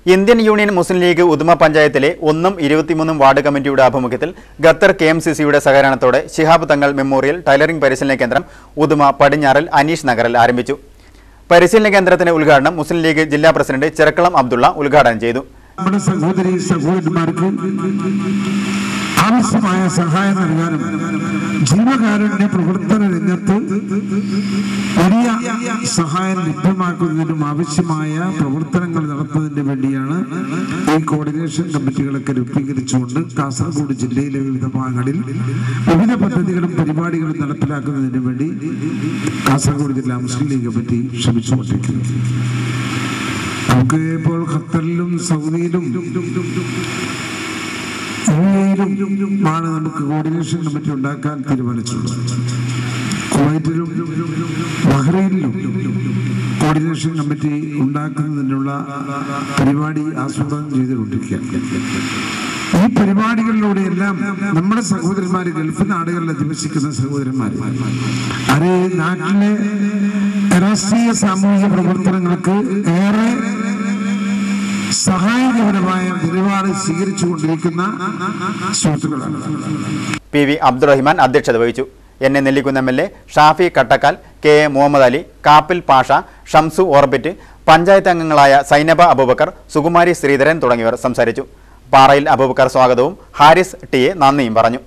Indian Union Muslim League Uduma പഞ്ചായത്തിലെ ഒന്നും ഇരുപത്തിമൂന്നും ward കമ്മിറ്റിയുടെ ആഭിമുഖ്യത്തിൽ ഖത്തർ കെ എം സി സിയുടെ സഹകരണത്തോടെ ശിഹാബ് തങ്ങൾ മെമ്മോറിയൽ ടൈലറിംഗ് പരിശീലന കേന്ദ്രം ഉദുമ പടിഞ്ഞാറിൽ അനീഷ് നഗറിൽ ആരംഭിച്ചു പരിശീലന കേന്ദ്രത്തിന്റെ ഉദ്ഘാടനം മുസ്ലിം ലീഗ് ജില്ലാ പ്രസിഡന്റ് ചെറക്കളം അബ്ദുള്ള ഉദ്ഘാടനം ചെയ്തു നമ്മുടെ സഹോദരി സഹോദരന്മാർക്ക് ആവശ്യമായ സഹായം നൽകാനും ജീവകാരുണ്യ പ്രവർത്തന രംഗത്ത് വലിയ സഹായം ലഭ്യമാക്കുന്നതിനും ആവശ്യമായ പ്രവർത്തനങ്ങൾ നടത്തുന്നതിന് വേണ്ടിയാണ് ഈ കോർഡിനേഷൻ കമ്മിറ്റികളൊക്കെ രൂപീകരിച്ചുകൊണ്ട് കാസർഗോഡ് ജില്ലയിലെ വിവിധ ഭാഗങ്ങളിൽ വിവിധ പദ്ധതികളും പരിപാടികളും നടപ്പിലാക്കുന്നതിന് വേണ്ടി കാസർഗോഡ് ജില്ലാ മുസ്ലിം ലീഗ് കമ്മിറ്റി ശ്രമിച്ചുകൊണ്ടിരിക്കുന്നു നമുക്ക് ഇപ്പോൾ ഖത്തറിലും സൗദിയിലും യുഎയിലും ആണ് നമുക്ക് കോർഡിനേഷൻ കമ്മിറ്റി ഉണ്ടാക്കാൻ തീരുമാനിച്ചിട്ടുള്ളത് കുവൈറ്റിലും ബഹ്റൈനിലും കോർഡിനേഷൻ കമ്മിറ്റി ഉണ്ടാക്കുന്നതിനുള്ള പരിപാടി ആസൂത്രണം ചെയ്തുകൊണ്ടിരിക്കുക ഈ പരിപാടികളിലൂടെ എല്ലാം നമ്മുടെ സഹോദരന്മാര് ഗൾഫ് നാടുകളിൽ അധിവസിക്കുന്ന സഹോദരന്മാർ അത് നാട്ടിലെ രാഷ്ട്രീയ സാമൂഹിക പ്രവർത്തനങ്ങൾക്ക് ഏറെ സഹായകരമായ നിലപാട് സ്വീകരിച്ചുകൊണ്ടിരിക്കുന്ന സുഹൃത്തുക്കളാണ് പി വി അബ്ദുറഹിമാൻ അധ്യക്ഷത വഹിച്ചു N A Nellikkunnu M L A Shafi Kattakkal K A Muhammad Ali Kappil Pasha Shamsu orbit panchayat അംഗങ്ങളായ സൈനബ അബൂബക്കർ സുകുമാരി ശ്രീധരൻ തുടങ്ങിയവർ സംസാരിച്ചു പാറയിൽ അബൂബക്കർ സ്വാഗതവും ഹാരിസ് ടി എ നന്ദിയും പറഞ്ഞു